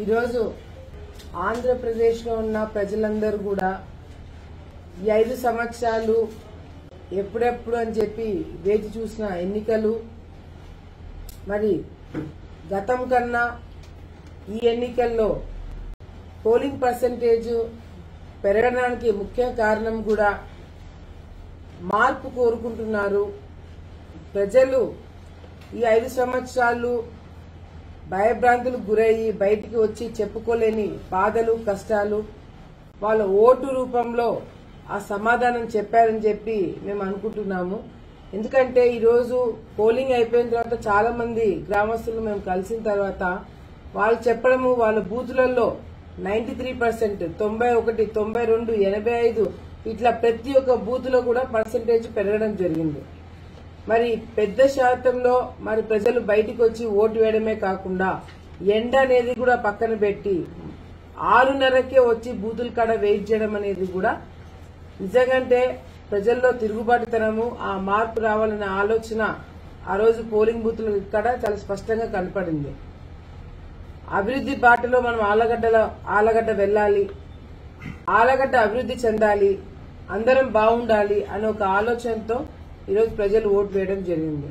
ఈరోజు ఆంధ్రప్రదేశ్లో ఉన్న ప్రజలందరూ కూడా ఈ ఐదు సంవత్సరాలు ఎప్పుడెప్పుడు అని చెప్పి వేచి చూసిన ఎన్నికలు మరి గతం కన్నా ఈ ఎన్నికల్లో పోలింగ్ పర్సంటేజ్ పెరగడానికి ముఖ్య కారణం కూడా మార్పు కోరుకుంటున్నారు ప్రజలు ఈ ఐదు సంవత్సరాలు భయభ్రాంతులకు గురయ్యి బయటికి వచ్చి చెప్పుకోలేని బాధలు కష్టాలు వాళ్ళ ఓటు రూపంలో ఆ సమాధానం చెప్పారని చెప్పి మేము అనుకుంటున్నాము ఎందుకంటే ఈరోజు పోలింగ్ అయిపోయిన తర్వాత చాలా మంది గ్రామస్తులు మేము కలిసిన తర్వాత వాళ్ళు చెప్పడము వాళ్ళ బూతులలో నైన్టీ త్రీ పర్సెంట్ తొంభై ఒకటి తొంభై రెండు ఎనభై ఐదు ఇట్లా ప్రతి ఒక్క బూత్లో కూడా పర్సంటేజ్ పెరగడం జరిగింది మరి పెద్ద శాతంలో మరి ప్రజలు బయటికి వచ్చి ఓటు వేయడమే కాకుండా ఎండ అనేది కూడా పక్కన పెట్టి ఆరున్నరకే వచ్చి బూతుల కాడ వెయిట్ చేయడం అనేది కూడా నిజంగంటే ప్రజల్లో తిరుగుబాటుతనము ఆ మార్పు రావాలనే ఆలోచన ఆ రోజు పోలింగ్ బూతుల కాడ చాలా స్పష్టంగా కనపడింది అభివృద్ధి బాటలో మనం ఆలగడ్డలో ఆలగడ్డ వెళ్ళాలి ఆలగడ్డ అభివృద్ధి చెందాలి అందరం బాగుండాలి అనే ఒక ఆలోచనతో ఈరోజు ప్రజలు ఓటు వేయడం జరిగింది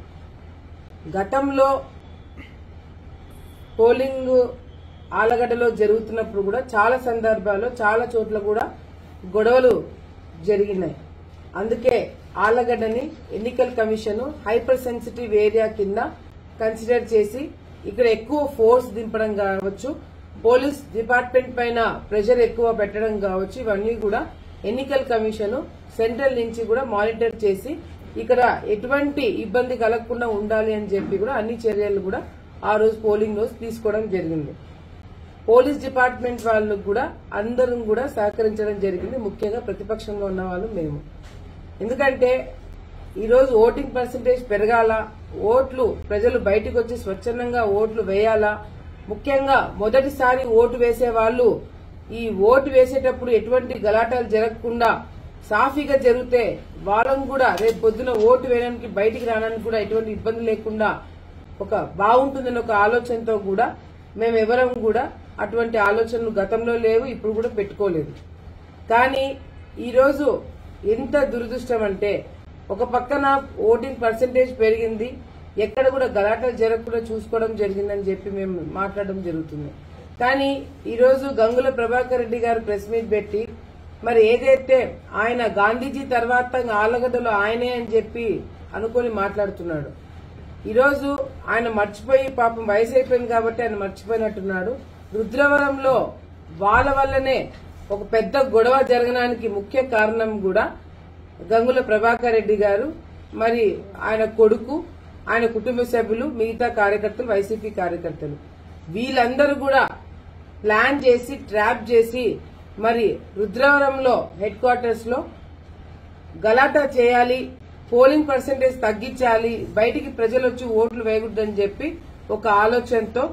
గతంలో పోలింగ్ ఆలగడ్డలో జరుగుతున్నప్పుడు కూడా చాలా సందర్భాల్లో చాలా చోట్ల కూడా గొడవలు జరిగినాయి అందుకే ఆలగడ్డని ఎన్నికల కమిషన్ హైపర్ సెన్సిటివ్ ఏరియా కింద కన్సిడర్ చేసి ఇక్కడ ఎక్కువ ఫోర్స్ దింపడం కావచ్చు పోలీస్ డిపార్ట్మెంట్ పైన ప్రెషర్ ఎక్కువ పెట్టడం కావచ్చు ఇవన్నీ కూడా ఎన్నికల కమిషన్ సెంట్రల్ నుంచి కూడా మానిటర్ చేసి ఇక్కడ ఎటువంటి ఇబ్బంది కలగకుండా ఉండాలి అని చెప్పి కూడా అన్ని చర్యలు కూడా ఆ రోజు పోలింగ్ రోజు తీసుకోవడం జరిగింది పోలీస్ డిపార్ట్మెంట్ వాళ్ళు కూడా అందరం కూడా సహకరించడం జరిగింది ముఖ్యంగా ప్రతిపక్షంలో ఉన్న వాళ్ళు మేము ఎందుకంటే ఈరోజు ఓటింగ్ పర్సంటేజ్ పెరగాల ఓట్లు ప్రజలు బయటకు వచ్చి స్వచ్ఛందంగా ఓట్లు వేయాలా ముఖ్యంగా మొదటిసారి ఓటు వేసే వాళ్ళు ఈ ఓటు వేసేటప్పుడు ఎటువంటి గలాటాలు జరగకుండా సాఫీగా జరిగితే వాళ్ళని కూడా రేపు పొద్దున ఓటు వేయడానికి బయటికి రావడానికి కూడా ఎటువంటి ఇబ్బంది లేకుండా ఒక బాగుంటుందని ఒక ఆలోచనతో కూడా మేము ఎవరం కూడా అటువంటి ఆలోచనలు గతంలో లేవు ఇప్పుడు కూడా పెట్టుకోలేదు కానీ ఈరోజు ఎంత దురదృష్టం అంటే ఒక పక్కన ఓటింగ్ పర్సంటేజ్ పెరిగింది ఎక్కడ కూడా గలాటలు జరగకుండా చూసుకోవడం జరిగిందని చెప్పి మేము మాట్లాడడం జరుగుతుంది కానీ ఈరోజు గంగుల ప్రభాకర్ రెడ్డి గారు ప్రెస్ మీట్ పెట్టి మరి ఏదైతే ఆయన గాంధీజీ తర్వాత ఆలగడ్డలో ఆయనే అని చెప్పి అనుకొని మాట్లాడుతున్నాడు ఈరోజు ఆయన మర్చిపోయి పాపం వయసు అయిపోయింది కాబట్టి ఆయన మర్చిపోయినట్టున్నాడు రుద్రవరంలో వాళ్ళ వల్లనే ఒక పెద్ద గొడవ జరగడానికి ముఖ్య కారణం కూడా గంగుల ప్రభాకర్ రెడ్డి గారు మరి ఆయన కొడుకు ఆయన కుటుంబ సభ్యులు మిగతా కార్యకర్తలు వైసీపీ కార్యకర్తలు వీళ్ళందరూ కూడా ప్లాన్ చేసి ట్రాప్ చేసి మరి రుద్రవరంలో హెడ్ క్వార్టర్స్ లో గలాటా చేయాలి పోలింగ్ పర్సంటేజ్ తగ్గించాలి బయటికి ప్రజలు వచ్చి ఓట్లు వేయకూడదని చెప్పి ఒక ఆలోచనతో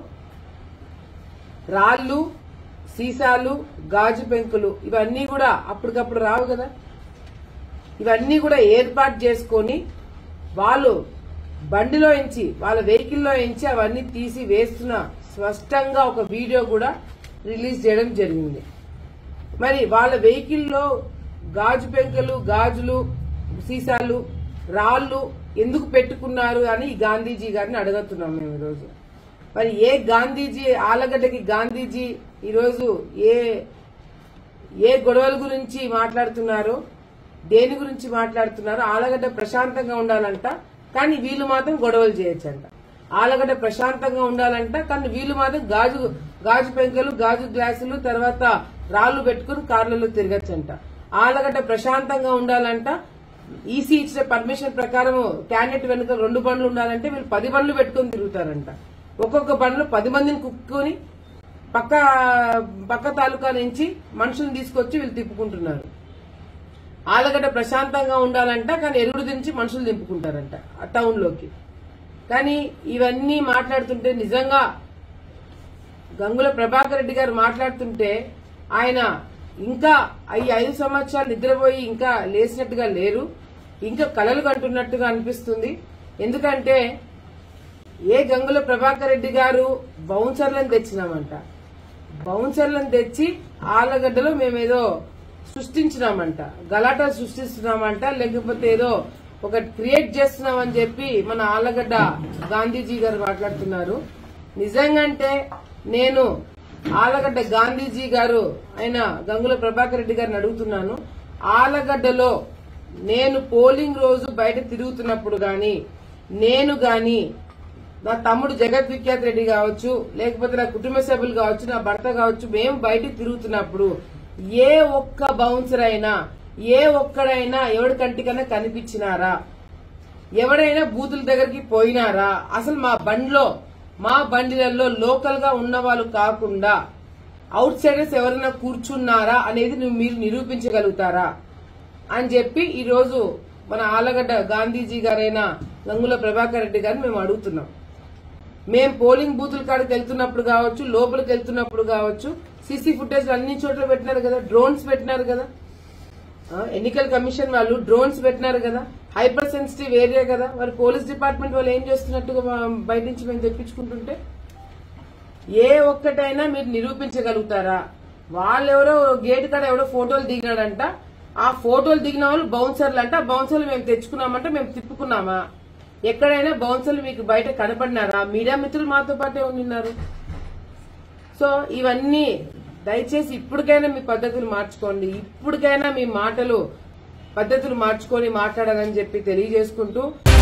రాళ్లు సీసాలు గాజు పెంకులు ఇవన్నీ కూడా అప్పటికప్పుడు రావు కదా ఇవన్నీ కూడా ఏర్పాటు చేసుకొని వాళ్ళు బండిలో ఎంచి వాళ్ళ వెహికల్లో ఎంచి అవన్నీ తీసి వేస్తున్న స్పష్టంగా ఒక వీడియో కూడా రిలీజ్ చేయడం జరిగింది మరి వాళ్ళ వెహికల్లో గాజు పెంకలు గాజులు సీసాలు రాళ్లు ఎందుకు పెట్టుకున్నారు అని ఈ గాంధీజీ గారిని అడుగుతున్నాం మేము ఈరోజు మరి ఏ గాంధీజీ ఆలగడ్డకి గాంధీజీ ఈరోజు ఏ ఏ గొడవల గురించి మాట్లాడుతున్నారో దేని గురించి మాట్లాడుతున్నారో ఆలగడ్డ ప్రశాంతంగా ఉండాలంట కానీ వీళ్ళు మాత్రం గొడవలు చేయొచ్చంట ఆలగడ్డ ప్రశాంతంగా ఉండాలంట కానీ వీళ్ళు మాత్రం గాజు గాజు పెంకలు గాజు గ్లాసులు తర్వాత రాళ్లు పెట్టుకుని కార్లలో తిరగచ్చంట ఆలగడ్డ ప్రశాంతంగా ఉండాలంట ఈసీ ఇచ్చిన పర్మిషన్ ప్రకారం క్యాండిడేట్ వెనుక రెండు బండ్లు ఉండాలంటే వీళ్ళు పది బండ్లు పెట్టుకుని తిరుగుతారంట ఒక్కొక్క బండ్లు పది మందిని కుక్కుని పక్క పక్క తాలూకా నుంచి మనుషుల్ని తీసుకొచ్చి వీళ్ళు తిప్పుకుంటున్నారు ఆలగడ్డ ప్రశాంతంగా ఉండాలంట కానీ ఎరుడు నుంచి మనుషులు దింపుకుంటారంట ఆ టౌన్ లోకి కానీ ఇవన్నీ మాట్లాడుతుంటే నిజంగా గంగుల ప్రభాకర్ రెడ్డి గారు మాట్లాడుతుంటే ఆయన ఇంకా ఈ ఐదు సంవత్సరాలు నిద్రపోయి ఇంకా లేచినట్టుగా లేరు ఇంకా కలలు కంటున్నట్టుగా అనిపిస్తుంది ఎందుకంటే ఏ గంగుల ప్రభాకర్ రెడ్డి గారు బౌన్సర్లను తెచ్చినామంట బౌన్సర్లను తెచ్చి ఆలగడ్డలో మేమేదో సృష్టించినామంట గలాటా సృష్టిస్తున్నామంట లేకపోతే ఏదో ఒక క్రియేట్ చేస్తున్నామని చెప్పి మన ఆలగడ్డ గాంధీజీ గారు మాట్లాడుతున్నారు నిజంగంటే నేను ఆలగడ్డ గాంధీజీ గారు ఆయన గంగుల ప్రభాకర్ రెడ్డి గారిని అడుగుతున్నాను ఆలగడ్డలో నేను పోలింగ్ రోజు బయట తిరుగుతున్నప్పుడు గాని నేను గాని నా తమ్ముడు జగత్ విఖ్యాత్ రెడ్డి కావచ్చు లేకపోతే నా కుటుంబ సభ్యులు కావచ్చు నా భర్త కావచ్చు మేము బయట తిరుగుతున్నప్పుడు ఏ ఒక్క బౌన్సర్ అయినా ఏ ఒక్కడైనా ఎవరి కంటికన్నా కనిపించినారా ఎవరైనా బూతుల దగ్గరికి పోయినారా అసలు మా బండిలో మా బండిలలో లోకల్ గా ఉన్న వాళ్ళు కాకుండా అవుట్ సైడర్స్ ఎవరైనా కూర్చున్నారా అనేది నువ్వు మీరు నిరూపించగలుగుతారా అని చెప్పి ఈ రోజు మన ఆలగడ్డ గాంధీజీ గారైన గంగుల ప్రభాకర్ రెడ్డి గారిని మేము అడుగుతున్నాం మేము పోలింగ్ బూతుల కాడికి వెళ్తున్నప్పుడు కావచ్చు లోపలికి వెళ్తున్నప్పుడు కావచ్చు సీసీ ఫుటేజ్ అన్ని చోట్ల పెట్టినారు కదా డ్రోన్స్ పెట్టినారు కదా ఆ, ఎన్నికల కమిషన్ వాళ్ళు డ్రోన్స్ పెట్టినారు కదా హైపర్ సెన్సిటివ్ ఏరియా కదా మరి పోలీస్ డిపార్ట్మెంట్ వాళ్ళు ఏం చేస్తున్నట్టుగా మా- బయట నుంచి మేము తెప్పించుకుంటుంటే ఏ ఒక్కటైనా మీరు నిరూపించగలుగుతారా వాళ్ళెవరో గేట్ కాడ ఎవరో ఫోటోలు దిగినాడంట ఆ ఫోటోలు దిగిన వాళ్ళు బౌన్సర్లు అంట ఆ బౌన్సర్లు మేము తెచ్చుకున్నామంటే మేము తిప్పుకున్నామా ఎక్కడైనా బౌన్సర్లు మీకు బయట కనపడినారా మీడియా మిత్రులు మాతో పాటే ఉండిన్నారు సో ఇవన్నీ దయచేసి ఇప్పటికైనా మీ పద్ధతులు మార్చుకోండి ఇప్పటికైనా మీ మాటలు పద్ధతులు మార్చుకొని మాట్లాడాలని చెప్పి తెలియజేసుకుంటూ